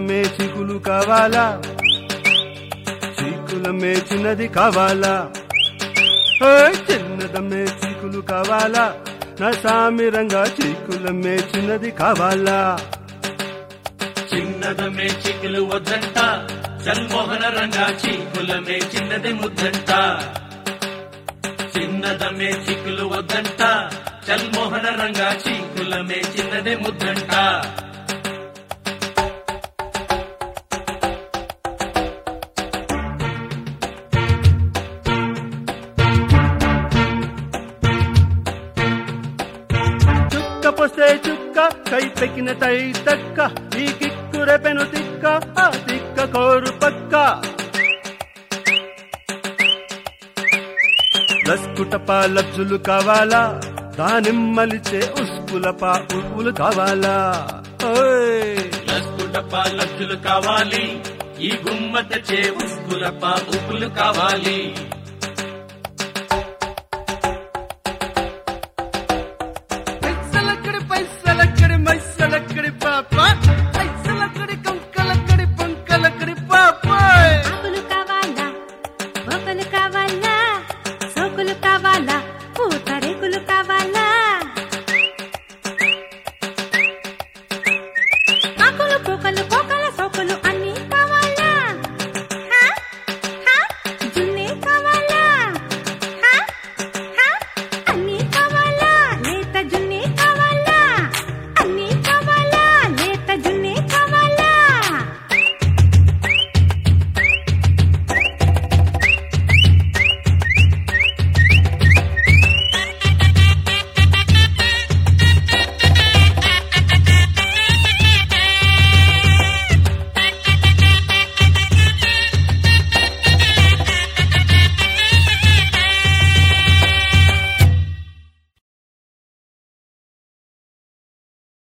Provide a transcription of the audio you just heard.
చిన్నదమ్మే చిగులు కావాలా చీకులమ్మే చిన్నది కావాలా ఓయ్ చిన్నదమ్మే చీకులు కావాలా నా సామిరంగా చీకులమ్మే చిన్నది కావాలా చిన్నదమే చిక్కులు వద్దంట చల్మోహన రంగా చీకులమే చిన్నది ముద్దంట చిన్నదమే చిక్కులు వద్దంట చల్మోహన రంగా చీకులమే చిన్నది ముద్దంట చుక్క పొస్తే చుక్క కై పెకిన తై తక్క ఈ కిక్కుర పెను తిక్క ఆ తిక్క కోరు పక్క లస్కుటప లబ్జులు కావాలా దానిమ్మలిచే ఉస్కులప ఉప్పులు కావాలా ఓయ్ లస్కుటప్ప లబ్జులు కావాలి ఈ గుమ్మత చే ఉస్కులప్ప ఉప్పులు కావాలి